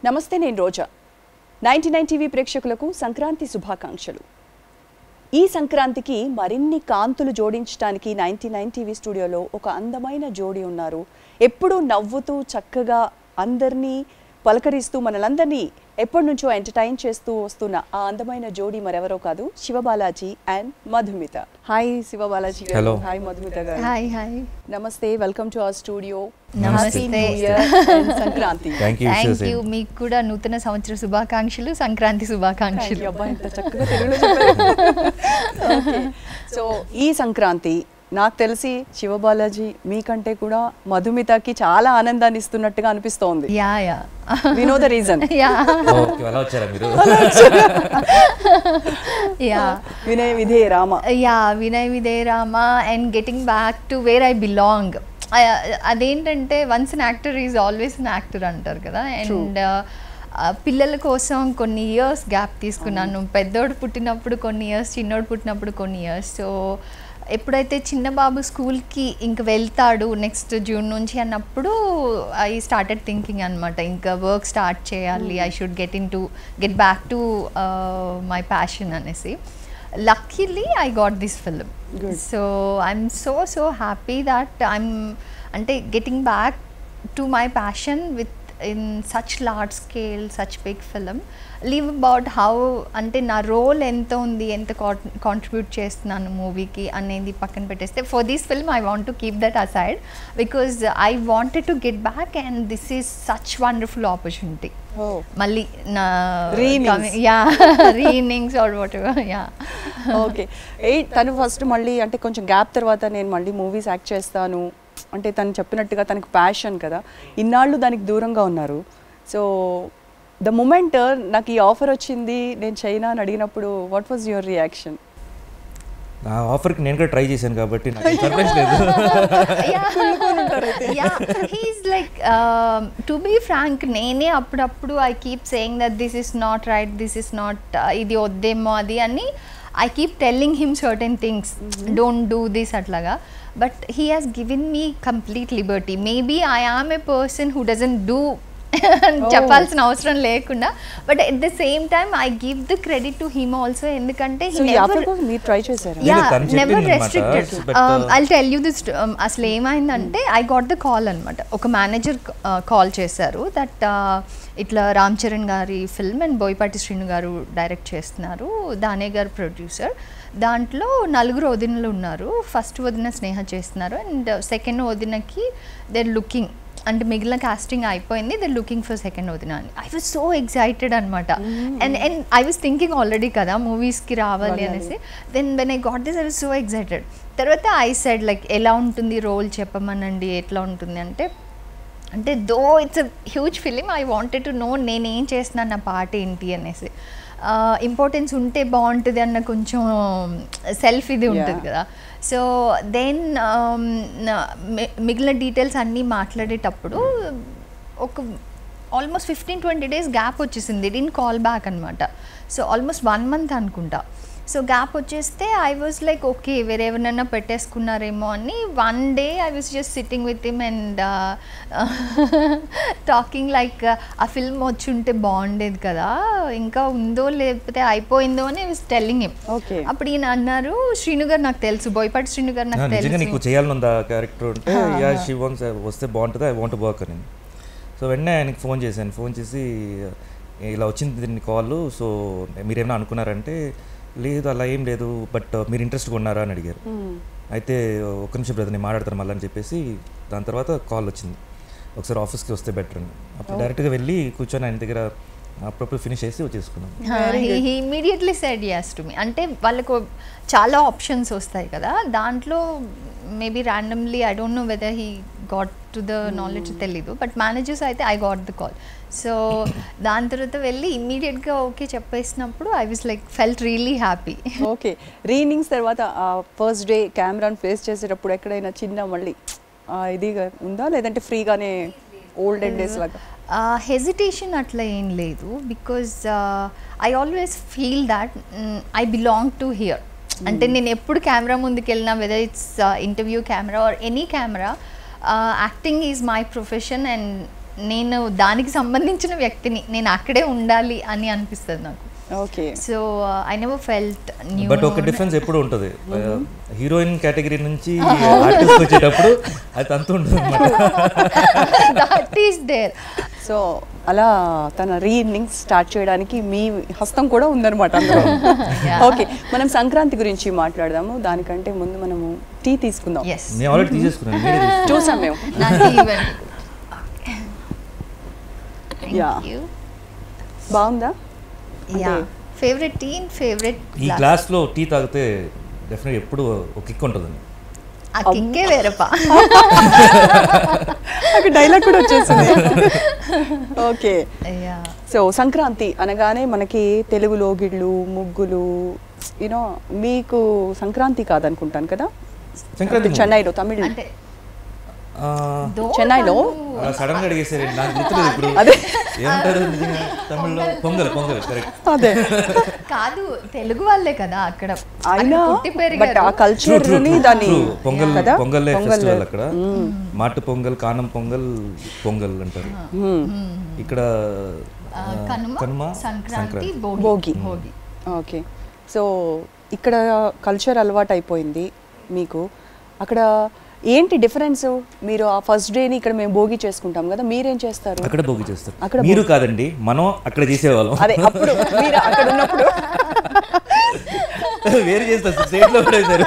నమస్తే నేను రోజా ninety nine TV ప్రేక్షకులకు సంక్రాంతి శుభాకాంక్షలు ఈ సంక్రాంతికి మరిన్ని కాంతులు జోడించడానికి నైన్టీ నైన్ టీవీ స్టూడియోలో ఒక అందమైన జోడి ఉన్నారు ఎప్పుడూ నవ్వుతూ చక్కగా అందరినీ పలకరిస్తూ మనలందరినీ ఎప్పటి నుంచో ఎంటర్టైన్ చేస్తూ వస్తున్న ఆ అందమైన జోడి మరెవరో కాదు Siva Balaji and Madhumitha hi Siva Balaji garu Hello. Hi Madhumitha garu hi hi నమస్తే వెల్కమ్ టు అవర్ స్టూడియో నమస్తే. Sankranti thank you thank you మీకు కూడా నూతన సంవత్సర శుభాకాంక్షలు సంక్రాంతి శుభాకాంక్షలు అబ్బా ఎంత చక్కగా తెలుగులో చెప్పారు సో ఈ సంక్రాంతి నాకు తెలిసి శివబాలాజీ మీకంటే కూడా మధుమితకి చాలా ఆనందాన్ని ఇస్తున్నట్టుగా అనిపిస్తోంది yeah yeah we know the reason yeah okay అలా వచ్చారా మీరు yeah Vinaya Vidheya Rama yeah Vinaya Vidheya Rama and getting back to where I belong అదేంటంటే once an actor is always an actor అంటారు కదా అండ్ పిల్లల కోసం కొన్ని ఇయర్స్ గ్యాప్ తీసుకున్నాను పెద్దోడు పుట్టినప్పుడు కొన్ని ఇయర్స్ చిన్నోడు పుట్టినప్పుడు కొన్ని ఇయర్స్ సో ఎప్పుడైతే చిన్న బాబు స్కూల్కి ఇంక వెళ్తాడు నెక్స్ట్ జూన్ నుంచి అన్నప్పుడు ఐ స్టార్టెడ్ థింకింగ్ అనమాట ఇంకా వర్క్ స్టార్ట్ చేయాలి I should get in to get back to my passion అనేసి luckily I got this film Good. So I'm so so happy that I'm అంటే getting back to my passion with in such large scale such big film leave about how అంటే నా role ఎంత ఉంది ఎంత contribute చేస్తున్నాను మూవీకి అనేది పక్కన పెట్టేస్తే for this film I want to keep that aside because I wanted to get back and this is such wonderful opportunity మళ్ళీ నా Re-innings. Yeah re-innings or whatever yeah okay ఏ తను ఫస్ట్ మళ్ళీ అంటే కొంచెం గ్యాప్ తర్వాత నేను మళ్ళీ మూవీస్ యాక్ట్ చేస్తాను అంటే తను చెప్పినట్టుగా తనకు ప్యాషన్ కదా ఇన్నాళ్ళు దానికి దూరంగా ఉన్నారు సో ద మూమెంట్ నాకు ఈ ఆఫర్ వచ్చింది నేను చైనా అని అడిగినప్పుడు వాట్ వాజ్ యువర్ రియాక్షన్ నా ఆఫర్కి నేను కూడా ట్రై చేశాను కాబట్టి నాకు సర్ప్రైజ్ లేదు he's like to be frank నేనే అప్పుడప్పుడు I keep saying that this is not right this is not ఇది వద్దేమో అది అని I keep telling him certain things don't do this అట్లాగా but he has given me complete liberty maybe I am a person who doesn't do చెప్పాల్సిన అవసరం లేకుండా but at the same time I give the credit to him also ఎందుకంటే so ఈ offer కోసం మీరు try చేశారు లేదు, యా తను చెప్పింది నెవర్ అన్నమాట. Restricted But, uh, I tell you this అసలు ఏమైందంటే ఐ గాట్ ద కాల్ అనమాట ఒక మేనేజర్ కాల్ చేశారు దట్ ఇట్లా రామ్ చరణ్ గారి ఫిల్మ్ అండ్ బోయపాటి శ్రీను గారు డైరెక్ట్ చేస్తున్నారు దానే గారు ప్రొడ్యూసర్ దాంట్లో నలుగురు వదినలు ఉన్నారు ఫస్ట్ వదిన స్నేహ చేస్తున్నారు అండ్ సెకండ్ వదినకి దే లుకింగ్ అంటే మిగిలిన కాస్టింగ్ అయిపోయింది దే లుకింగ్ ఫర్ సెకండ్ వదిన అని ఐ వాజ్ సో ఎక్సైటెడ్ అనమాట and and I was thinking already కదా మూవీస్కి రావాలి వెళ్ళాలి. అనేసి then when I got this I was so excited తర్వాత ఐ సెడ్ లైక్ ఎలా ఉంటుంది రోల్ చెప్పమనండి ఎట్లా ఉంటుంది అంటే అంటే though it's a huge film I wanted to know నేను ఏం చేస్తున్నాను నా పాట ఏంటి అనేసి ఇంపార్టెన్స్ ఉంటే బాగుంటుంది అన్న కొంచెం సెల్ఫ్ ఇది ఉంటుంది Yeah. కదా సో దెన్ మిగిలిన డీటెయిల్స్ అన్నీ మాట్లాడేటప్పుడు ఒక almost fifteen twenty days gap వచ్చేసింది డిన్ కాల్ బ్యాక్ అనమాట సో ఆల్మోస్ట్ వన్ మంత్ అనుకుంటా సో గ్యాప్ వచ్చేస్తే ఐ వాజ్ లైక్ ఓకే వేరెవరినైనా పెట్టేసుకున్నారేమో అని one day I was just sitting with him and talking like ఆ ఫిల్మ్ వచ్చి ఉంటే బాగుండేది కదా ఇంకా ఉందో లేకపోతే అయిపోయిందో అని వాజ్ టెల్లింగ్ హిమ్ ఓకే అప్పుడు ఈయన అన్నారు శ్రీను గారు నాకు తెలుసు బోయపాటి శ్రీను గారు నాకు నిజంగా నీకు తెలుసు చేయాలని ఉందా క్యారెక్టర్ ఉంటే యా షీ వాన్స్ వస్తే బాగుంటుంది ఐ వాంట్ వర్క్ అని సో వెంటనే ఆయనకి ఫోన్ చేశాను ఫోన్ చేసి ఇలా వచ్చింది దీన్ని కాల్ సో మీరేమైనా అనుకున్నారంటే లేదు అలా ఏం లేదు బట్ మీరు ఇంట్రెస్ట్గా ఉన్నారా అని అడిగారు అయితే ఒక్క నిమిషం బ్రదర్ నేను మాట్లాడతాను మళ్ళీ అని చెప్పేసి దాని తర్వాత కాల్ వచ్చింది ఒకసారి ఆఫీస్కి వస్తే బెటర్ అని అప్పుడు డైరెక్ట్గా వెళ్ళి కూర్చొని ఆయన దగ్గర అప్పుడప్పుడు ఫినిష్ చేసి వచ్చేసుకున్నాం Very good. He immediately said yes to me అంటే వాళ్ళకు చాలా ఆప్షన్స్ వస్తాయి కదా దాంట్లో maybe randomly I don't know whether he got to the knowledge తెలీదు బట్ మేనేజర్స్ అయితే I got the call so దాని తర్వాత వెళ్ళి ఇమీడియట్గా ఓకే చెప్పేసినప్పుడు I was like felt really happy okay re-innings తర్వాత ఫస్ట్ డే కెమెరాను ఫేస్ చేసేటప్పుడు ఎక్కడైనా చిన్న మళ్ళీ ఆ, ఇది ఉందా లేదంటే ఫ్రీగానే ఓల్డెన్ డేస్ లాగా హెజిటేషన్ అట్లా ఏం లేదు because I always feel that I belong to here అంటే నేను ఎప్పుడు కెమెరా ముందుకు వెళ్ళినా whether it's interview camera or any camera acting is my profession and నేను దానికి సంబంధించిన వ్యక్తిని నేను అక్కడే ఉండాలి అని అనిపిస్తుంది నాకు okay so I never felt new but ఒక డిఫరెన్స్ ఎప్పుడు ఉంటుంది హీరోయిన్ కేటగిరీ నుంచి ఆర్టిస్ట్ వచ్చేటప్పుడు అది అంత ఉంటుంది దట్ ఈస్ దేర్ సో అలా తన రీ ఇన్నింగ్స్ స్టార్ట్ చేయడానికి మీ హస్తం కూడా ఉందన్నమాట అందులో Yeah. ఓకే మనం సంక్రాంతి గురించి మాట్లాడదాము దానికంటే ముందు మనము టీ తీసుకుందాం ఎస్ నేను ఆల్రెడీ తీసేసుకున్నాను మీరే తీసుకోండి. చూసాం మేము నాకు ఈవెంట్ Yeah. థ్యాంక్ యూ బాగుందా యా అంటే- ఫేవరెట్ టీ ఫేవరెట్ ఈ గ్లాస్ లో టీ తాగితే డెఫినెట్ ఎప్పుడు ఒక కిక్ ఉంటుందండి ఆ కిక్కే వేరపా నాకు డైలాగ్ కూడా వచ్చేసింది ఓకే యా సో సంక్రాంతి అనగానే మనకి తెలుగు లోగిళ్ళు ముగ్గులు యూనో మీకు సంక్రాంతి కాదనుకుంటాను కదా సంక్రాంతి చెన్నైలో తమిళ్ అంటే ఆ, చెన్నైలో అలా సడన్ గా అడిగేసారు నాకు గుర్తులేదు ఇప్పుడు అదే. ఏమంటారు నిజంగా తమిళ్లో పొంగల్ పొంగల్ కరెక్ట్ అదే కాదు తెలుగు వాళ్ళే కదా అక్కడ అయినా అక్కడ పుట్టి బట్ పెరిగారు ఆ కల్చర్ ని దాన్ని పొంగల్ కదా పొంగల్ పొంగల్ ఫెస్టివల్ అక్కడ మాటు పొంగల్ కానం పొంగల్ పొంగల్ అంటారు ఇక్కడ ఆ, ఆ, కనుమ కనుమ సంక్రాంతి భోగి భోగి. భోగి ఓకే సో ఇక్కడ కల్చర్ అలవాటు అయిపోయింది మీకు అక్కడ ఏంటి డిఫరెన్స్ మీరు ఆ ఫస్ట్ డేని ఇక్కడ మేము భోగి చేసుకుంటాం కదా మీరేం చేస్తారు అక్కడ భోగి చేస్తారు అక్కడ మీరు కాదండి మనం అక్కడ చేసేవాళ్ళం అదే అప్పుడు మీరు అక్కడ ఉన్నప్పుడు వేరు చేస్తారు స్టేట్ లో కూడా వేశారు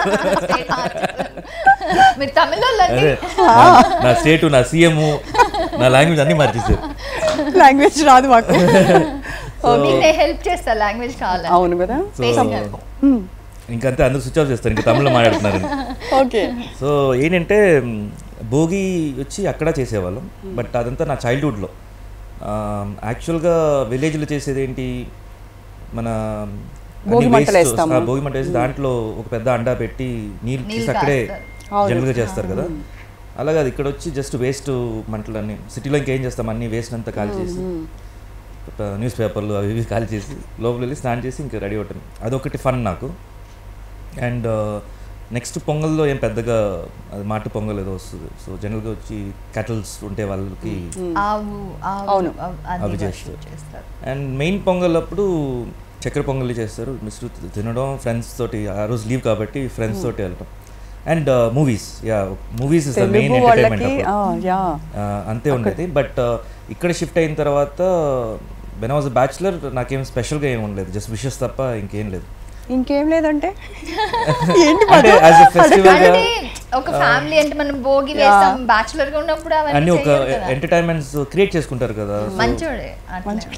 మీరు తమిళ వాళ్ళండి అదే నా- నా స్టేట్ నా సీఎం నా లాంగ్వేజ్ అన్ని మార్చేసారు లాంగ్వేజ్ రాదు మాకు మీకు నేను హెల్ప్ చేస్తా లాంగ్వేజ్ కావాలని అవును కదా సో Basic help. ఇంకంతే అందరూ స్విచ్ ఆఫ్ చేస్తారు ఇంకా తమిళ్లో మాట్లాడుతున్నారు ఓకే సో ఏంటంటే మ్, భోగి వచ్చి అక్కడ చేసేవాళ్ళం బట్ అదంతా నా చైల్డ్హుడ్లో యాక్చువల్గా విలేజ్లో చేసేది ఏంటి మన భోగి అన్ని మంటలు waste, వేస్తాము. ఆ, భోగి మంట వేసి దాంట్లో ఒక పెద్ద అండా పెట్టి నీళ్ళు తీసి నీళ్ళు అక్కడే అవును. జనరల్గా చేస్తారు కదా అలాగే అది ఇక్కడ వచ్చి జస్ట్ వేస్ట్ మంటలు అన్ని సిటీలో ఇంకేం చేస్తాం అన్ని వేస్ట్ అంతా కాల్ చేసి న్యూస్ పేపర్లు అవి ఇవి కాల్ చేసి లోపల వెళ్ళి స్నాన్ చేసి ఇంకా రెడీ అవుతాను అదొకటి ఫన్ నాకు అండ్ నెక్స్ట్ పొంగల్లో ఏం పెద్దగా అది మాటి పొంగల్ ఏదో వస్తుంది సో జనరల్గా వచ్చి కటల్స్ ఉంటే వాళ్ళకి ఆవు ఆవు అవును. అవ్- అది అవి worship చేస్తారు. చేస్తారు అండ్ మెయిన్ పొంగల్ అప్పుడు చక్కెర పొంగల్ చేస్తారు మిస్టర్ తినడం ఫ్రెండ్స్ తోటి ఆ రోజు లీవ్ కాబట్టి ఫ్రెండ్స్ తోటి వెళ్ళటం and movies yeah movies is the main Telugu entertainment వాళ్ళకి అప్పుడు యా ఆ, అంతే ఉండేది బట్ ఇక్కడ షిఫ్ట్ అయిన తర్వాత వెన్ వాజ్ బ్యాచులర్ నాకేం స్పెషల్గా ఏం ఉండలేదు జస్ట్ విషెస్ తప్ప ఇంకేం లేదు ఇంకేం లేదంటే అంటే యాజ్ ఎ ఫెస్టివల్ అంటే ఒక ఫ్యామిలీ అంటే మనం భోగి వేస్తాం బ్యాచులర్ గా ఉన్నప్పుడు అన్ని అవన్నీ ఒక చెయ్యరు కదా. ఎంటర్టైన్మెంట్స్ క్రియేట్ చేసుకుంటారు కదా So- మంచోడే అట్లా.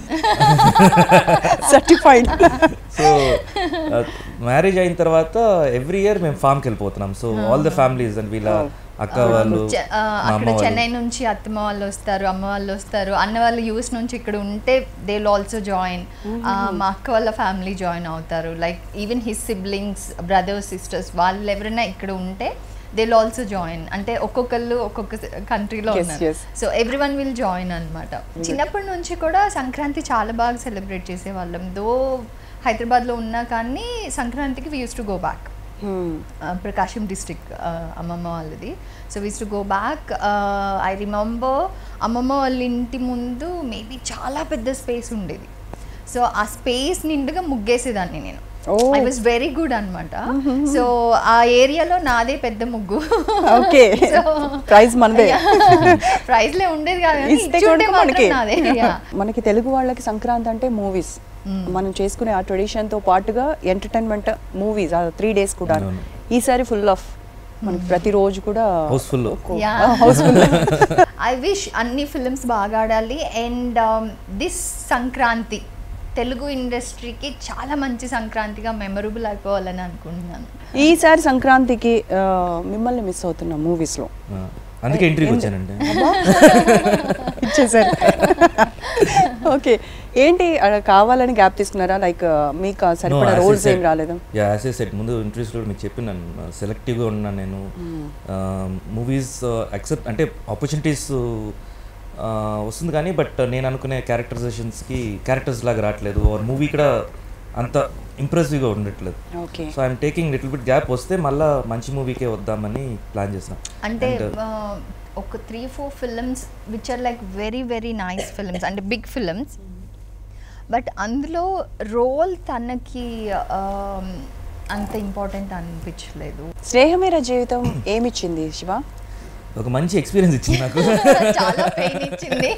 సర్టిఫైడ్ సో మ్యారేజ్ అయిన తర్వాత ఎవ్రీ ఇయర్ మేము ఫామ్కి వెళ్ళిపోతున్నాం so all the families and వీళ్ళ అక్క వాళ్ళు చె- ఆ, మా అక్కడ అమ్మ వాళ్ళు చెన్నై నుంచి అత్తమ్మ వాళ్ళు వస్తారు అమ్మ వాళ్ళు వస్తారు అన్న వాళ్ళు యూఎస్ నుంచి ఇక్కడ ఉంటే దే విల్ ఆల్సో జాయిన్ మా అక్క వాళ్ళ ఫ్యామిలీ జాయిన్ అవుతారు like even his siblings brothers sisters వాళ్ళు ఎవరైనా ఇక్కడ ఉంటే దే విల్ ఆల్సో జాయిన్ అంటే ఒక్కొక్కళ్ళు ఒక్కొక్క కంట్రీలో Yes, ఉన్నారు yes. So everyone will join అనమాట చిన్నప్పటి నుంచి కూడా సంక్రాంతి చాలా బాగా సెలబ్రేట్ చేసేవాళ్ళం దో హైదరాబాద్లో ఉన్నా కానీ సంక్రాంతికి we use to go back Prakasam district అమ్మమ్మ వాళ్ళది so we use to go back I remember అమ్మమ్మ వాళ్ళ ఇంటి ముందు మేబీ చాలా పెద్ద స్పేస్ ఉండేది సో ఆ స్పేస్ నిండుగా ముగ్గేసేదాన్ని నేను Oh. I was very good అనమాట సో ఆ ఏరియాలో నాదే పెద్ద ముగ్గు ఓకే ప్రైజ్ మనదే ప్రైజ్లే ఉండేది కాదు కానీ ఇస్తే ఇచ్చుంటే కనుక మాత్రం మనకి నాదే Yeah. మనకి తెలుగు వాళ్ళకి సంక్రాంతి అంటే మూవీస్ మనం చేసుకునే ఆ ట్రెడిషన్ తో పాటుగా ఎంటర్టైన్మెంట్ మూవీస్ ఆ త్రీ డేస్ కూడా అవును. ఈసారి ఫుల్ ఆఫ్ మనకి ప్రతిరోజు కూడా Houseful. Yeah. Houseful I wish అన్ని ఫిల్మ్స్ బాగా ఆడాలి అండ్ దిస్ సంక్రాంతి తెలుగు ఇండస్ట్రీకి చాలా మంచి సంక్రాంతిగా మెమరబుల్ అయిపోవాలని అనుకుంటున్నాను ఈసారి సంక్రాంతికి ఆ, మిమ్మల్ని మిస్ అవుతున్నా మూవీస్ లో ఆ, అందుకే ఎంట్రీకి వచ్చానండి ఇచ్చేసారు ఓకే ఏంటి అక్కడ కావాలని గ్యాప్ తీసుకున్నారా లైక్ మీకు ఆ సరిపడా రోల్స్ ఏం రాలేదు యా యాజ్ ఏ సెట్ ముందు ఇంటర్వ్యూస్ కూడా మీకు చెప్పినాను సెలెక్టివ్గా ఉన్నాను నేను మూవీస్ యాక్సెప్ట్ అంటే ఆపర్చునిటీస్ వస్తుంది కానీ బట్ నేను అనుకునే క్యారెక్టరైజేషన్స్కి క్యారెక్టర్స్ లాగా రావట్లేదు ఆర్ మూవీ కూడా అంత ఇంప్రెసివ్గా ఉండట్లేదు okay so I'm taking little bit gap వస్తే మళ్ళీ మంచి మూవీకే వద్దామని ప్లాన్ చేసిన అంటే ఒక three four films which are like very very nice films అంటే బిగ్ ఫిల్మ్స్ బట్ అందులో రోల్ తనకి um, అంత ఇంపార్టెంట్ అనిపించలేదు స్నేహమేర జీవితం ఏమిచ్చింది శివ ఒక మంచి ఎక్స్పీరియన్స్ ఇచ్చింది నాకు చాలా పెయిన్ ఇచ్చింది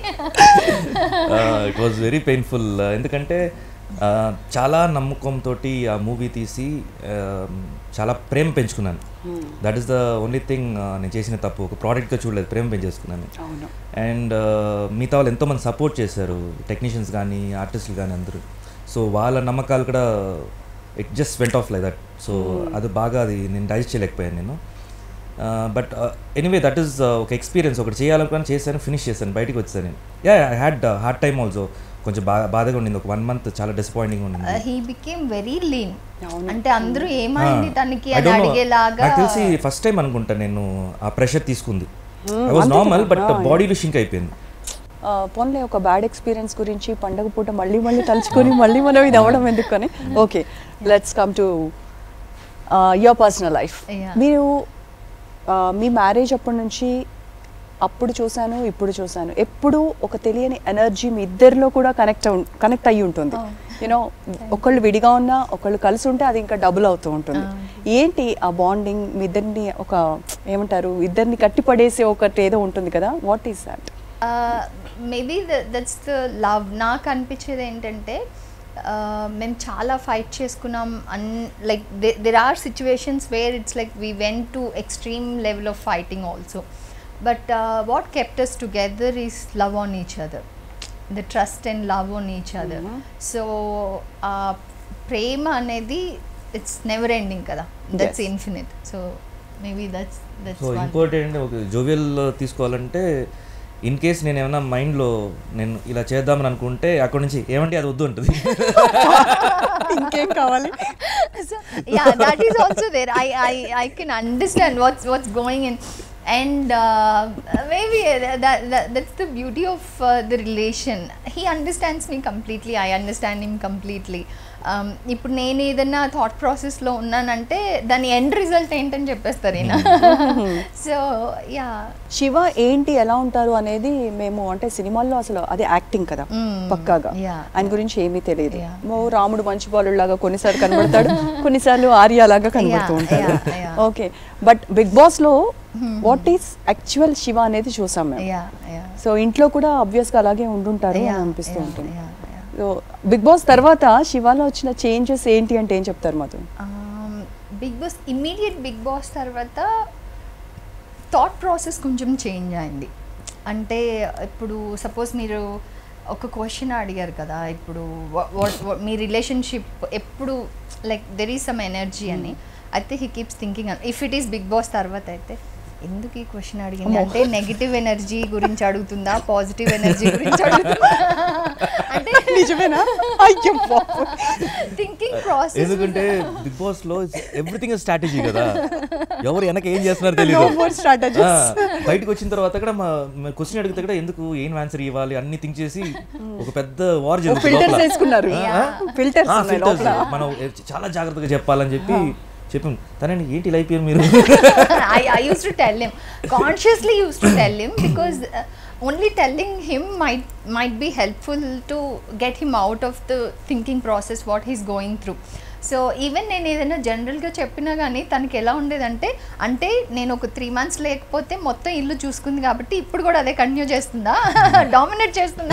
ఇట్ వాజ్ వెరీ పెయిన్ఫుల్ ఎందుకంటే uh, చాలా నమ్మకంతో ఆ మూవీ తీసి uh, చాలా ప్రేమ పెంచుకున్నాను that is the only thing నేను చేసిన తప్పు ఒక ప్రోడక్ట్గా చూడలేదు ప్రేమ పెంచేసుకున్నాను అవును అండ్ మిగతా వాళ్ళు ఎంతోమంది సపోర్ట్ చేశారు టెక్నీషియన్స్ కానీ ఆర్టిస్టులు కానీ అందరూ సో వాళ్ళ నమ్మకాలు కూడా it just went off like that so అది బాగా అది నేను డైజెస్ట్ చేయలేకపోయాను నేను బట్ ఎనీవే దట్ ఈస్ ఒక ఎక్స్పీరియన్స్ ఒకటి చేయాలనుకుని చేశాను ఫినిష్ చేశాను బయటికి వచ్చాను నేను yeah I had hard time also కొంచెం బాగా బాధగా ఉండింది ఒక వన్ మంత్ చాలా డిసప్పాయింటింగ్ ఉండింది హీ బికేమ్ వెరీ లీన్ అవును. అంటే అందరూ ఏమైంది తనకి I అని don't know. అడిగేలాగా నాకు తెలిసి ఫస్ట్ టైం అనుకుంటా నేను ఆ ప్రెషర్ తీసుకుంది ఐ వాజ్ నార్మల్ బట్ బాడీలో షింక్ అయిపోయింది ఆ, పోన్లే ఒక బ్యాడ్ ఎక్స్పీరియన్స్ గురించి పండగ పూట మళ్ళీ మళ్ళీ తలుచుకొని మళ్ళీ మనం ఇది అవ్వడం ఎందుకని okay let's come to your personal life Yeah. మీరు ఆ, మీ మ్యారేజ్ అప్పటి నుంచి అప్పుడు చూశాను ఇప్పుడు చూశాను ఎప్పుడు ఒక తెలియని ఎనర్జీ మీ ఇద్దరిలో కూడా కనెక్ట్ కనెక్ట్ అయ్యి ఉంటుంది Oh. యూనో ఒకళ్ళు విడిగా ఉన్నా ఒకళ్ళు కలిసి ఉంటే అది ఇంకా డబుల్ అవుతూ ఉంటుంది ఏంటి ఆ బాండింగ్ మీ ఇద్దరిని ఒక ఏమంటారు ఇద్దరిని కట్టిపడేసే ఒకటి ఏదో ఉంటుంది కదా what is that maybe that's the love నాకు అనిపించేది ఏంటంటే uh, మేము చాలా ఫైట్ చేసుకున్నాం and like there are situations where it's like we went to extreme level of fighting also but what kept us together is love on each other the trust and love on each other so ఆ ప్రేమ అనేది it's never ending కదా that's Yes. Infinite so maybe that's so that's ఇంకోటి ఏంటంటే ఒక jovial తీసుకోవాలంటే in case నేను ఏమైనా మైండ్లో నేను ఇలా చేద్దామని అనుకుంటే అక్కడ నుంచి ఏమంటే అది వద్దు ఉంటుంది ఇంకేం కావాలి so yeah that is also there i i i can understand what's what's going in and uh, maybe that, that that's the beauty of uh, the relation he understands me completely i understand him completely um, ఇప్పుడు నేను ఏదైనా thought ప్రాసెస్లో ఉన్నానంటే దాని end result ఏంటని చెప్పేస్తారు ఈయన so yeah Shiva ఏంటి ఎలా ఉంటారు అనేది మేము అంటే సినిమాల్లో అసలు అది యాక్టింగ్ కదా Mm, పక్కాగా yeah, ఆయన గురించి ఏమీ తెలియదు Yeah. ఓ రాముడు మంచి బాలులాగా కొన్నిసార్లు కనబడతాడు కొన్నిసార్లు ఆర్య లాగా కనబడుతూ Yeah, ఉంటాడు yeah, yeah. Okay but Bigg Boss లో వాట్ ఈస్ యాక్చువల్ శివ అనేది చూసాం మేము యా యా సో ఇంట్లో కూడా అబ్వియస్ గా అలాగే ఉండుంటారు అని అనిపిస్తూ ఉంటుంది యా సో బిగ్ బాస్ తర్వాత శివాలో వచ్చిన చేంజెస్ ఏంటి అంటే ఏం చెప్తారు మాతో Bigg Boss immediate Bigg Boss తర్వాత థాట్ ప్రాసెస్ కొంచెం చేంజ్ అయింది అంటే ఇప్పుడు సపోజ్ మీరు ఒక క్వశ్చన్ అడిగారు కదా ఇప్పుడు wha- what- what- మీ రిలేషన్షిప్ ఎప్పుడు like there is some energy అని అయితే he keeps thinking if it is Bigg Boss తర్వాత అయితే ఎందుకు ఈ క్వశ్చన్ అడిగింది అమ్మో. అంటే నెగిటివ్ ఎనర్జీ గురించి అడుగుతుందా పాజిటివ్ ఎనర్జీ గురించి అడుగుతుందా అంటే నిజమేనా అయ్యో బాబోయ్. థింకింగ్ ప్రాసెస్ ఎందుకంటే బిగ్ బాస్ లో ఎవ్రీథింగ్ స్ట్రాటజీ కదా ఎవరు వెనక ఏం చేస్తున్నారో No తెలియదు more strategies. ఆ, బయటకు వచ్చిన తర్వాత కూడా మా క్వశ్చన్ అడిగితే కూడా ఎందుకు ఏం ఆన్సర్ ఇవ్వాలి అన్ని థింక్ చేసి ఒక పెద్ద వార్ ఫిల్టర్స్ వేసుకున్నారు Yeah. ఫిల్టర్స్ ఫిల్టర్స్ మనం చాలా జాగ్రత్తగా చెప్పాలని చెప్పి చెప్పాం తనండి ఏంటి ఇలా అయిపోయారు మీరు I, I used to tell him consciously used to tell him because uh, only telling him might might be helpful to get him out of the thinking process what he's going through so even నేను ఏదైనా జనరల్గా చెప్పినా కానీ తనకి ఎలా ఉండేదంటే అంటే నేను ఒక త్రీ మంత్స్ లేకపోతే మొత్తం ఇల్లు చూసుకుంది కాబట్టి ఇప్పుడు కూడా అదే కంటిన్యూ చేస్తుందా డామినేట్ చేస్తుందా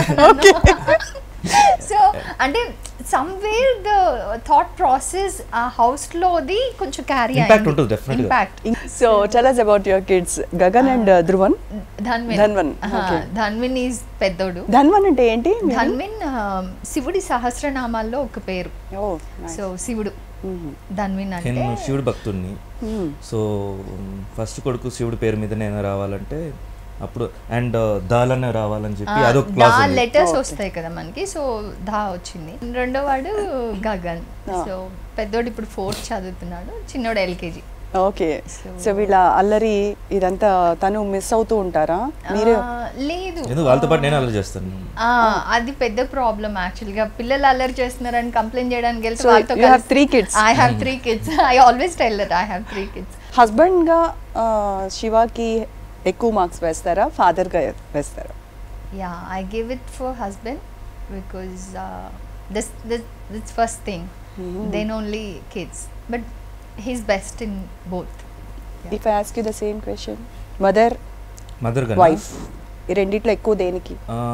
సో అంటే సమ్వేర్ ద థాట్ ప్రాసెస్ ఆ హౌస్లోది కొంచెం క్యారీ Impact ఉంటుంది, definitely గా. Impact so tell us about your kids Gagan and Dhruvan Dhanvin Dhanvan, okay. Dhanvin is పెద్దోడు ధన్వన్ అంటే ఏంటి ధన్విన్ ఆ, శివుడి సహస్రనామాల్లో ఒక పేరు ఓ సో శివుడు ధన్విన్ అంటే నేను శివుడు భక్తుడిని సో ఫస్ట్ కొడుకు శివుడి పేరు మీద నేను రావాలంటే అప్పుడు అండ్ దాలనే రావాలని చెప్పి అదొక దా క్లాస్ ఉంది. Letters Okay. వస్తాయి కదా మనకి సో దా వచ్చింది రెండో వాడు గగన్ Ah. సో పెద్దోడు ఇప్పుడు ఫోర్త్ చదువుతున్నాడు చిన్నోడు ఎల్కేజీ ఓకే So- సో వీళ్ళ అల్లరి ఇదంతా తను మిస్ అవుతూ ఉంటారా మీరే లేదు ఎందుకు వాళ్ళతో పాటు నేను అలా చేస్తాను ఆ, అది పెద్ద ప్రాబ్లం యాక్చువల్గా పిల్లలు అల్లరి చేస్తున్నారని కంప్లైంట్ చేయడానికి వెళ్తే So, వాళ్ళతో you have three kids. I have three kids I always tell that I have three kids husband గా ఆ, శివాకి ఎక్కువ మార్క్స్ వేస్తారా ఫాదర్గా వేస్తారా Yeah, I give it for husband because uh, this this this first thing. Then only kids, but he's best in both. If I ask you the same question mother mother wife ఈ రెండిట్లో ఎక్కువ దేనికి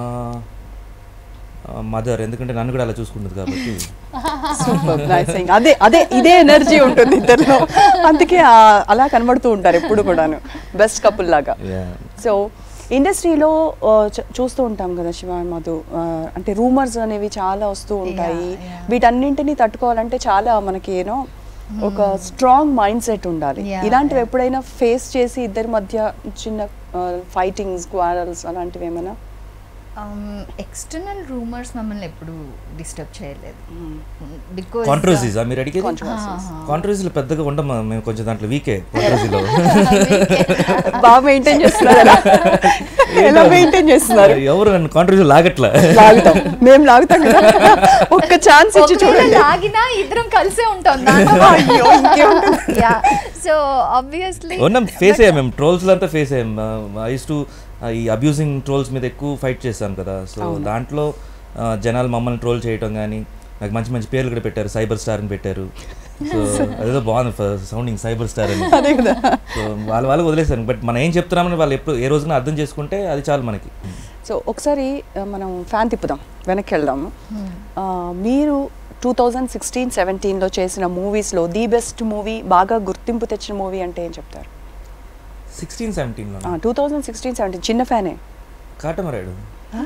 mother ఎందుకంటే నన్ను కూడా అలా చూసుకుంటుంది కాబట్టి Superb, nice saying. అదే అదే ఇదే ఎనర్జీ ఉంటుంది ఇద్దరిలో అందుకే ఆ- అలా కనబడుతూ ఉంటారు ఎప్పుడు కూడాను బెస్ట్ కపుల్ లాగా Yeah. సో ఇండస్ట్రీలో ఆ, చ- చూస్తూ ఉంటాం కదా శివ మధు ఆ, అంటే రూమర్స్ అనేవి చాలా వస్తూ ఉంటాయి Yeah, yeah. వీటన్నింటినీ తట్టుకోవాలంటే చాలా మనకి ఏనో ఒక స్ట్రాంగ్ మైండ్ సెట్ ఉండాలి Yeah, ఇలాంటివి yeah. ఎప్పుడైనా ఫేస్ చేసి ఇద్దరి మధ్య చిన్న ఫైటింగ్స్ క్వారల్స్ అలాంటివి ఏమైనా Um, external rumors మమ్మల్ని ఎప్పుడు డిస్టర్బ్ చేయలేదు బికాస్ కాంట్రవర్సీస్ మీరు అడిగేది Controversies. కాంట్రవర్సీలు పెద్దగా ఉండము మేము కొంచెం దాంట్లో వీకే కాంట్రవర్సీలో బాగా మెయింటైన్ చేస్తున్నారు ఎలా? ఎలా మెయింటైన్ చేస్తున్నారు ఎవరు నన్ను కాంట్రవర్సీ లాగట్లా లాగుతాం మేము లాగుతాం కదా ఒక్క ఛాన్స్ ఇచ్చి చూడండి లాగినా ఇద్దరం కలిసే ఉంటాం అయ్యో ఇంకేముంటుంది యా సో ఆబ్వియస్లీ ఉన్నాం ఫేస్ అయ్యాం మేము ట్రోల్స్ అంతా ఫేస్ అయ్యాం ఐస్ టు ఈ అబ్యూజింగ్ ట్రోల్స్ మీద ఎక్కువ ఫైట్ చేశాం కదా సో దాంట్లో ఆ, జనాలు మమ్మల్ని ట్రోల్ చేయటం కానీ నాకు మంచి మంచి పేర్లు కూడా పెట్టారు సైబర్ స్టార్ అని పెట్టారు సో అదేదో బాగుంది సౌండింగ్ సైబర్ స్టార్ అని అదే కదా సో వాళ్ళ వాళ్ళకి వదిలేశాను బట్ మనం ఏం చెప్తున్నామని వాళ్ళు ఎప్పుడు ఏ రోజున అర్థం చేసుకుంటే అది చాలు మనకి సో ఒకసారి ఆ, మనం ఫ్యాన్ తిప్పుదాం వెనక్కి వెళ్దాము ఆ, మీరు టూ థౌజండ్ సిక్స్టీన్ సెవెంటీన్లో చేసిన మూవీస్లో ది బెస్ట్ మూవీ బాగా గుర్తింపు తెచ్చిన మూవీ అంటే ఏం చెప్తారు సిక్స్టీన్ సెవెంటీన్లో టూ థౌజండ్ సిక్స్టీన్ సెవెంటీన్ చిన్న ఫ్యానే కాటమరాడు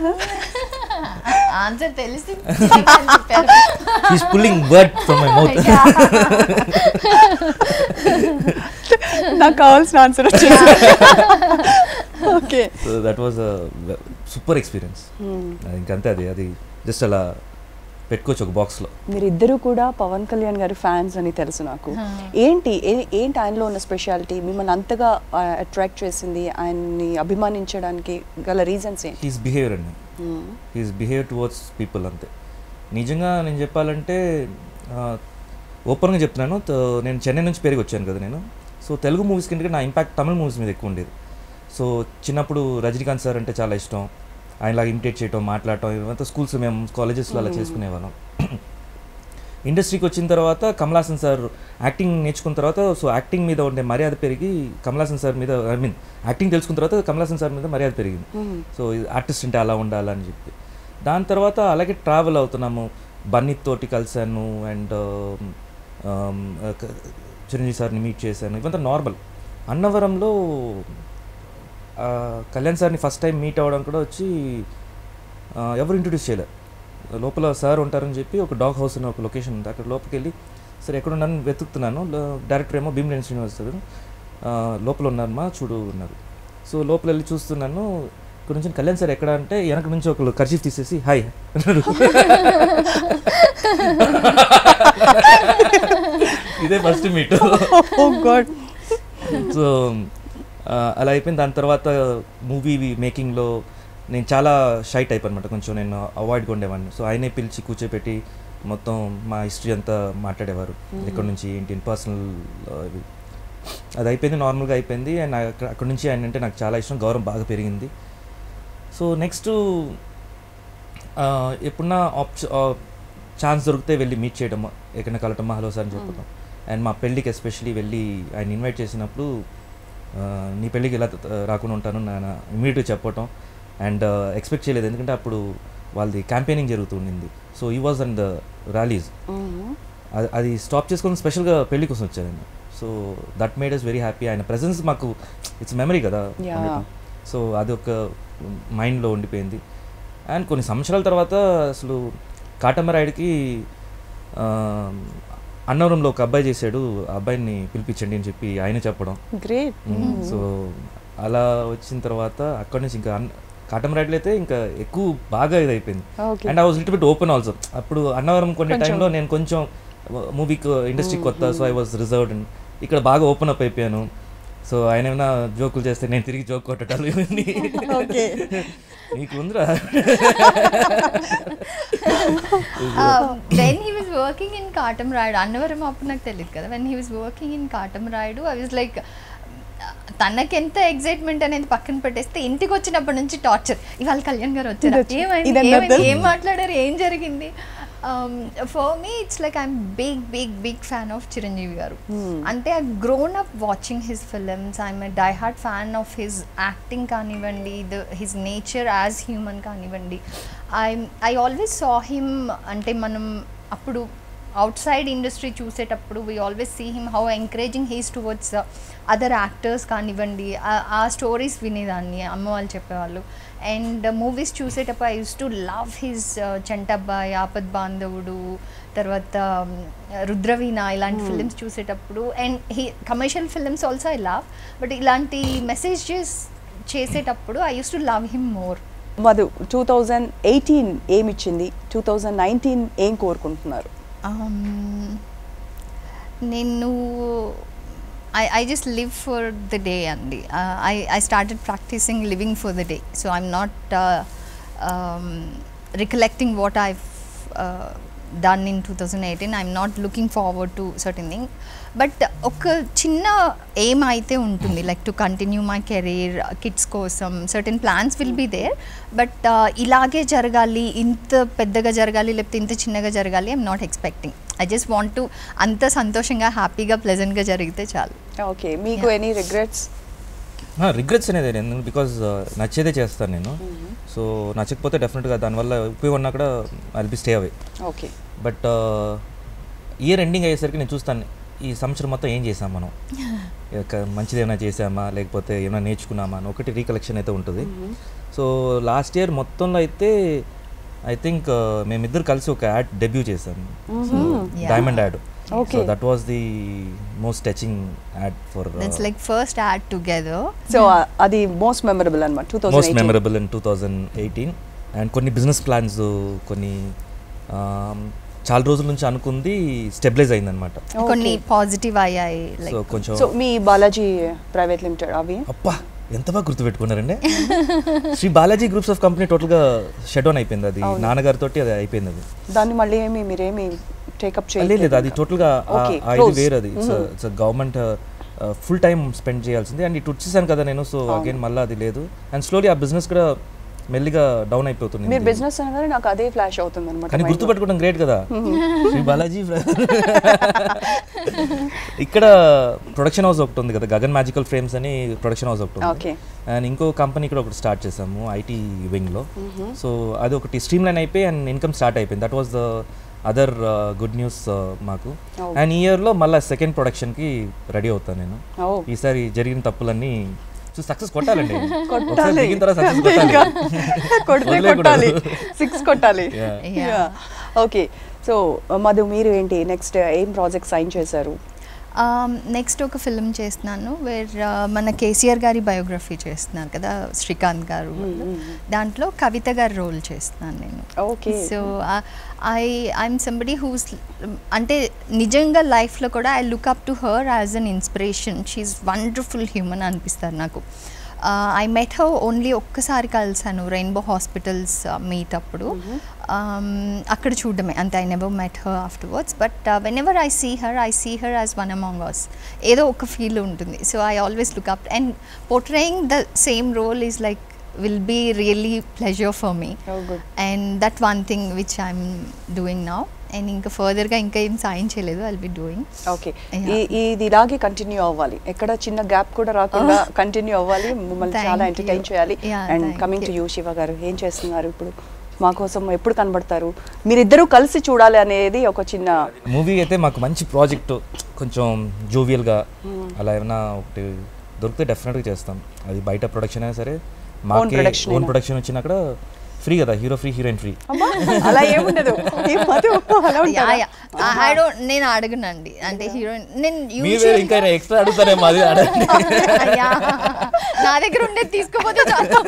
ఆన్సర్ తెలిసి he's pulling word from my mouth నాకు కావాల్సిన ఆన్సర్ వచ్చింది okay so that was super experience ఇంకంతే అది అది జస్ట్ అలా పెట్టుకోవచ్చు ఒక బాక్స్లో మీరిద్దరూ కూడా పవన్ కళ్యాణ్ గారి ఫ్యాన్స్ అని తెలుసు నాకు ఏంటి ఏ- ఏంటి ఆయనలో ఉన్న స్పెషాలిటీ మిమ్మల్ని అంతగా అట్రాక్ట్ చేసింది ఆయన్ని అభిమానించడానికి గల రీజన్స్ ఏంటి హీస్ బిహేవియర్ అండి హీస్ బిహేవియర్ టువర్డ్స్ పీపుల్ అంతే నిజంగా నేను చెప్పాలంటే ఓపెన్గా చెప్తున్నాను త- నేను చెన్నై నుంచి పెరిగి వచ్చాను కదా నేను సో తెలుగు మూవీస్ కంటే నా ఇంపాక్ట్ తమిళ మూవీస్ మీద ఎక్కువ ఉండేది సో చిన్నప్పుడు రజనీకాంత్ సార్ అంటే చాలా ఇష్టం ఆయనలాగా ఇమిటేట్ చేయటం మాట్లాడటం ఇవంతా స్కూల్స్ మేము కాలేజెస్లో అలా చేసుకునేవాళ్ళం ఇండస్ట్రీకి వచ్చిన తర్వాత కమలాసన్ సార్ యాక్టింగ్ నేర్చుకున్న తర్వాత సో యాక్టింగ్ మీద ఉండే మర్యాద పెరిగి కమలాసన్ సార్ మీద ఐ మీన్ యాక్టింగ్ తెలుసుకున్న తర్వాత కమలాసన్ సార్ మీద మర్యాద పెరిగింది సో ఆర్టిస్ట్ అంటే అలా ఉండాలని చెప్పి దాని తర్వాత అలాగే ట్రావెల్ అవుతున్నాము బన్నీ తోటి కలిశాను అండ్ చిరంజీవి సార్ని మీట్ చేశాను ఇవంతా నార్మల్ అన్నవరంలో ఆ, కళ్యాణ్ సార్ని ఫస్ట్ టైం మీట్ అవ్వడం కూడా వచ్చి ఆ, ఎవరు ఇంట్రొడ్యూస్ చేయలేదు లోపల సార్ ఉంటారని చెప్పి ఒక డాగ్ హౌస్ అనే ఒక లొకేషన్ ఉంది అక్కడ లోపలికి వెళ్ళి సరే ఎక్కడ ఉన్నాను వెతుకుతున్నాను లో- డైరెక్టర్ ఏమో భీమరేణి శ్రీనివాస్ సార్ ఆ, లోపల ఉన్నారమ్మా చూడు ఉన్నారు సో లోపల వెళ్ళి చూస్తున్నాను ఇక్కడ నుంచి కళ్యాణ్ సార్ ఎక్కడ అంటే వెనక నుంచి ఒక కర్చీఫ్ తీసేసి హాయ్ అన్నారు ఇదే first meet oh god so ఆ, అలా అయిపోయింది దాని తర్వాత మూవీ మేకింగ్లో నేను చాలా షై టైప్ అనమాట కొంచెం నేను అవాయిడ్గా ఉండేవాడిని సో ఆయనే పిలిచి కూర్చోపెట్టి మొత్తం మా హిస్టరీ అంతా మాట్లాడేవారు ఎక్కడి నుంచి ఏంటి పర్సనల్ ఇవి అది అయిపోయింది నార్మల్గా అయిపోయింది అండ్ అక్కడ అక్కడ నుంచి ఆయన అంటే నాకు చాలా ఇష్టం గౌరవం బాగా పెరిగింది సో నెక్స్ట్ ఎప్పుడన్నా ఆప్ష ఛాన్స్ దొరికితే వెళ్ళి మీట్ చేయడం ఎక్కడైనా కలవటం హలో సార్ అని చెప్పడం అండ్ మా పెళ్ళికి ఎస్పెషలీ వెళ్ళి ఆయన ఇన్వైట్ చేసినప్పుడు ఆ, నీ పెళ్ళికి ఇలా త- రాకుండా ఉంటాను నా ఇమీడియట్గా చెప్పటం అండ్ ఎక్స్పెక్ట్ చేయలేదు ఎందుకంటే అప్పుడు వాళ్ళది క్యాంపెయినింగ్ జరుగుతుండింది so he was and the rallies అది అది స్టాప్ చేసుకొని స్పెషల్గా పెళ్లి కోసం వచ్చాను so that made us very happy ఆయన ప్రెసెన్స్ మాకు ఇట్స్ మెమరీ కదా Yeah. సో అది ఒక మైండ్లో ఉండిపోయింది అండ్ కొన్ని సంవత్సరాల తర్వాత అసలు కాటమరాయుడికి ఆ, అన్నవరంలో ఒక అబ్బాయి చేశాడు ఆ అబ్బాయిని పిలిపించండి అని చెప్పి ఆయన చెప్పడం గ్రేట్ సో అలా వచ్చిన తర్వాత అక్కడి నుంచి ఇంకా అన్న- కాటమరాయుడులో అయితే ఇంకా ఎక్కువ బాగా ఇది అయిపోయింది Okay. And I was little bit open also అప్పుడు అన్నవరం కొన్ని కొంచెం. టైంలో నేను కొంచెం మూవీకి ఇండస్ట్రీ కొత్త so I was reserved and ఇక్కడ బాగా ఓపెన్ అప్ అయిపోయాను సో ఆయన ఏమైనా జోకులు చేస్తే నేను తిరిగి జోక్ కొట్టడాలు ఇవన్నీ ఓకే నీకు ఉందిరా when he was working in Katamarayudu Annavaram అప్పుడు నాకు తెలియదు కదా when he was working in Katamarayudu I was like తనకెంత ఎగ్జైట్మెంట్ అనేది పక్కన పెట్టేస్తే ఇంటికి వచ్చినప్పటి నుంచి టార్చర్ ఇవాళ కళ్యాణ్ గారు వచ్చారు ఇది వచ్చి- ఏమైంది ఇది అన్నట్టు. ఏమైంది? ఏం మాట్లాడారు ఏం జరిగింది for me it's like I'm big big big fan of Chiranjeevi garu అంటే I grown up watching his films I'm die hard fan of his acting కానివ్వండి the his nature as human కానివ్వండి I I always saw him అంటే మనం అప్పుడు outside industry చూసేటప్పుడు we always see him how encouraging he's towards other actors కానివ్వండి ఆ- ఆ stories వినేదాన్ని అమ్మ వాళ్ళు చెప్పేవాళ్ళు అండ్ మూవీస్ చూసేటప్పుడు I use to love his Chantabbai Aapadbandhavudu తర్వాత um, రుద్రవీణ ఇలాంటి ఫిలిమ్స్ చూసేటప్పుడు and he commercial films also I love but ఇలాంటి మెసేజెస్ చేసేటప్పుడు I use to love him more Madhu two thousand eighteen ఏమిచ్చింది టూ థౌజండ్ నైన్టీన్ ఏం కోరుకుంటున్నారు Um, నేను I I just live for the day అండి I I started practising living for the day so I'm not recollecting what I done in two thousand eighteen I'm not looking forward to certain thing but ఒక చిన్న aim అయితే ఉంటుంది like to continue my career kids కోసం certain plans will be there but ఇలాగే జరగాలి ఇంత పెద్దగా జరగాలి లేకపోతే ఇంత చిన్నగా జరగాలి I'm not expecting I just want to అంత సంతోషంగా హ్యాపీగా ప్లెజెంట్గా జరిగితే చాలు ఓకే మీకు ఎనీ రిగ్రెట్స్ రిగ్రెట్స్ అనేది నేను బికాజ్ నచ్చేదే చేస్తాను నేను సో నచ్చకపోతే డెఫినెట్గా దానివల్ల ఉపయోగం ఉన్నా కూడా I'll be stay away okay but year ending అయ్యేసరికి నేను చూస్తాను ఈ సంవత్సరం మొత్తం ఏం చేసాం మనం ఇక మంచిది ఏమైనా చేసామా లేకపోతే ఏమైనా నేర్చుకున్నామా అని ఒకటి రీకలెక్షన్ అయితే ఉంటుంది సో లాస్ట్ ఇయర్ మొత్తంలో అయితే ఐ థింక్ మేమిద్దరు కలిసి ఒక యాడ్ డెబ్యూ చేసాం Yeah. Diamond ad Okay. So that was the most touching ad for that's like first ad together so అది మోస్ట్ మెమరబుల్ అనమాట two most thousand memorable in two thousand eighteen and కొన్ని business plans కొన్ని um, చాలా రోజుల నుంచి అనుకుంది stabilise అయిందనమాట కొన్ని పాజిటివ్ అయ్యాయి సో లైక్ కొంచెం సో మీ బాలాజీ ప్రైవేట్ లిమిటెడ్ అవి అబ్బా ఎంత బాగా గుర్తుపెట్టుకున్నారండి Sri Balaji groups of company టోటల్గా షట్ డౌన్ అయిపోయింది అది అవును. నాన్నగారితో అది అయిపోయింది అది దాన్ని మళ్ళీ ఏమి మీరేమి టేకప్ లేదు లేదు అది టోటల్గా Okay, ఇది close. వేరు అది Mhm. It's government full time spend చేయాల్సింది అండ్ ఇటు వచ్చేసాను కదా నేను సో అగైన్ మళ్ళీ అది లేదు అండ్ స్లోలీ ఆ బిజినెస్ కూడా మెల్లిగా డౌన్ అయిపోతుంది మీరు బిజినెస్ అనగానే నాకు అదే ఫ్లాష్ అవుతుంది అనమాట కానీ గుర్తుపెట్టుకోవడం గ్రేట్ కదా శ్రీ బాలాజీ ఫ్ర- ఇక్కడ ప్రొడక్షన్ హౌస్ ఒకటి ఉంది కదా గగన్ మ్యాజికల్ ఫ్రేమ్స్ అని ప్రొడక్షన్ హౌస్ ఒకటి ఉంది Okay. అండ్ ఇంకో కంపెనీ కూడా ఒకటి స్టార్ట్ చేసాము ఐటీ వింగ్లో సో అది ఒకటి స్ట్రీమ్ లైన్ అయిపోయి అండ్ ఇన్కమ్ స్టార్ట్ అయిపోయింది that was the other good news మాకు Oh. అండ్ ఈ ఇయర్లో మళ్ళీ సెకండ్ ప్రొడక్షన్కి రెడీ అవుతాను నేను ఓ ఈసారి జరిగిన తప్పులన్నీ సక్సెస్ కొట్టాలండి ఒకసారి కొట్టాలి దిగిన తర్వాత సక్సెస్ అంతే కొట్టాలి ఇంకా. కొడితే వదిలేయకూడదు. కొట్టాలి సిక్స్ కొట్టాలి Yeah. ఓకే సో మధు మీరు ఏంటి నెక్స్ట్ ఏం ప్రాజెక్ట్ సైన్ చేశారు నెక్స్ట్ ఒక ఫిల్మ్ చేస్తున్నాను వేర్ మన కేసీఆర్ గారి బయోగ్రఫీ చేస్తున్నారు కదా శ్రీకాంత్ గారు దాంట్లో కవిత గారి రోల్ చేస్తున్నాను నేను okay so I I'm somebody who's అంటే నిజంగా లైఫ్లో కూడా I look up to her as an inspiration she's wonderful human అనిపిస్తారు నాకు ఐ మెట్ హర్ ఓన్లీ ఒక్కసారి కలిసాను రెయిన్బో హాస్పిటల్స్ మీట్ అప్పుడు Um, అక్కడ చూడడమే అంతే I never met her afterwards but whenever I see her I see her as one among us ఏదో ఒక ఫీల్ ఉంటుంది so I always look up and portraying the same role is like will be really pleasure for me Oh, good. And that one thing which I'm doing now and ఇంకా ఫర్దర్గా ఇంకా ఏం సాయం చేయలేదు I'll be doing okay Yeah. ఇది ఇలాగే continue అవ్వాలి ఎక్కడ చిన్న గ్యాప్ కూడా రాకుండా కంటిన్యూ అవ్వాలి మిమ్మల్ని Thank చాలా you. ఎంటర్టైన్ చేయాలి Yeah, and thank coming to you. You Shiva garu ఏం చేస్తున్నారు ఇప్పుడు మా కోసం ఎప్పుడు కనబడతారు మీరిద్దరూ కలిసి చూడాలి అనేది ఒక చిన్న మూవీ అయితే మాకు మంచి ప్రాజెక్ట్ కొంచెం జోవియల్గా అలా ఏమైనా ఒకటి దొరికితే డెఫినెట్గా చేస్తాం అది బయట ప్రొడక్షన్ అయినా సరే మాకే production ఓన్ అయినా. ప్రొడక్షన్ వచ్చినా కూడా ఫ్రీ కదా హీరో ఫ్రీ హీరోయిన్ ఫ్రీ అమ్మా అలా ఏముండదు ఈ మధు అలా ఉంటారా? ఐ డోంట్ నేను అడగనండి అంటే హీరోయిన్ నేను మీరు వేరే ఇంకా usually- ఎక్స్ట్రా అడుగుతారేమో అది అడగండి అయ్యా, నా దగ్గర ఉండేది తీసుకోపోతే చాలు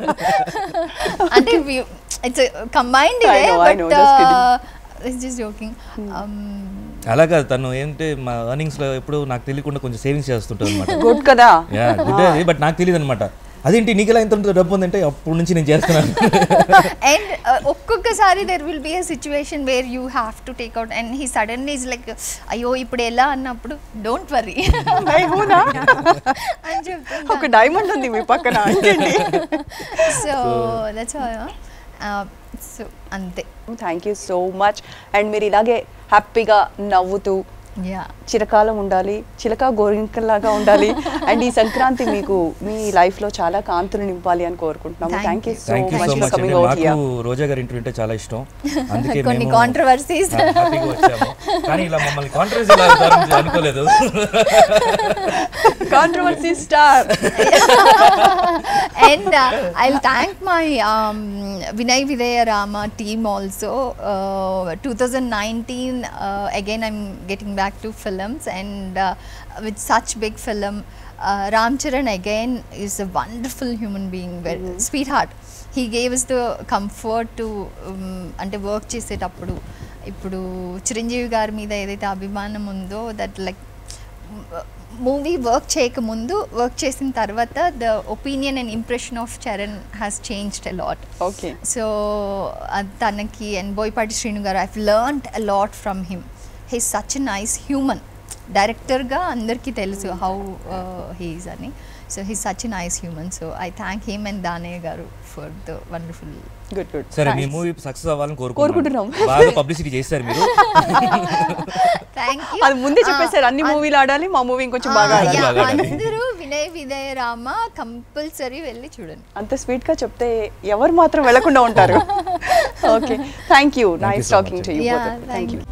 అంటే it's combined I know, I know, just kidding. It's just joking అలా కాదు తను ఏంటంటే మా earnings లో ఎప్పుడు నాకు తెలియకుండా కొంచెం సేవింగ్స్ చేస్తుంటారు అనమాట గుడ్ కదా యా గుడ్ అది బట్ నాకు తెలియదు అనమాట అదేంటి నీకు ఎలా ఇంత ఉంటుంది డబ్బు ఉందంటే అప్పటి నుంచి నేను చేస్తున్నాను అండ్ ఒక్కొక్కసారి there will be a situation where you have to take out and he sudden is like అయ్యో ఇప్పుడు ఎలా అన్నప్పుడు డోంట్ వరీ Hey, అవునా? అని ఒక చెప్తుంటాను డైమండ్ ఉంది మీ పక్కన అంటండి సో దట్స్ సో అంతే thank you so much and మీరు ఇలాగే హ్యాపీగా నవ్వుతూ యా చిరకాలం ఉండాలి చిలక గోరింకల్లాగా ఉండాలి అండ్ ఈ సంక్రాంతి మీకు మీ లైఫ్ లో చాలా కాంతులు నింపాలి అని కోరుకుంటున్నాము Thank thank you you. So thank you much so for much coming అండి అవుట్ మాకు హియర్ రోజా గారి ఇంటర్వ్యూ అంటే చాలా ఇష్టం అందుకే కొన్ని మేము కాంట్రవర్సీస్ హ్యా- హ్యాపీగా వచ్చాము కానీ ఇలా మమ్మల్ని కాంట్రవర్సీ అనుకోలేదు controversy star and uh, I'll thank my um, Vinay Vidya Rama team also. Uh, 2019, uh, again, I'm getting back to films and uh, with such big film. Uh, Ram Charan again is a wonderful human being, very, sweetheart. He gave us the comfort to um, అంటే work చేసేటప్పుడు ఇప్పుడు చిరంజీవి గారి మీద ఏదైతే అభిమానం ఉందో that like movie work చేయకముందు work చేసిన తర్వాత the opinion and impression of Charan has changed a lot okay so తనకి అండ్ బోయపాటి శ్రీను గారు I've learned a lot from him he such nice human డైరెక్టర్గా అందరికీ తెలుసు హౌ హీఈస్ అని so he such nice human so I thank him and Danayya గారు for the wonderful good good సరే మీ movie success అవ్వాలని కోరుకుంటున్నాం. కోరుకుంటున్నాం బాగా పబ్లిసిటీ చేశారు మీరు థ్యాంక్ యూ అది ముందే చెప్పేశారు అన్ని మూవీలు ఆడాలి మా మూవీ ఇంకొంచెం బాగా ఆ, ఆడాలి yeah. బాగా ఆడాలి. అందరూ వినయ్ విదయ రామ కంపల్సరీ వెళ్ళి చూడండి అంత స్వీట్ గా చెప్తే ఎవరు మాత్రం వెళ్లకుండా ఉంటారు okay thank you you nice so talking much. To you Yeah, thank thank you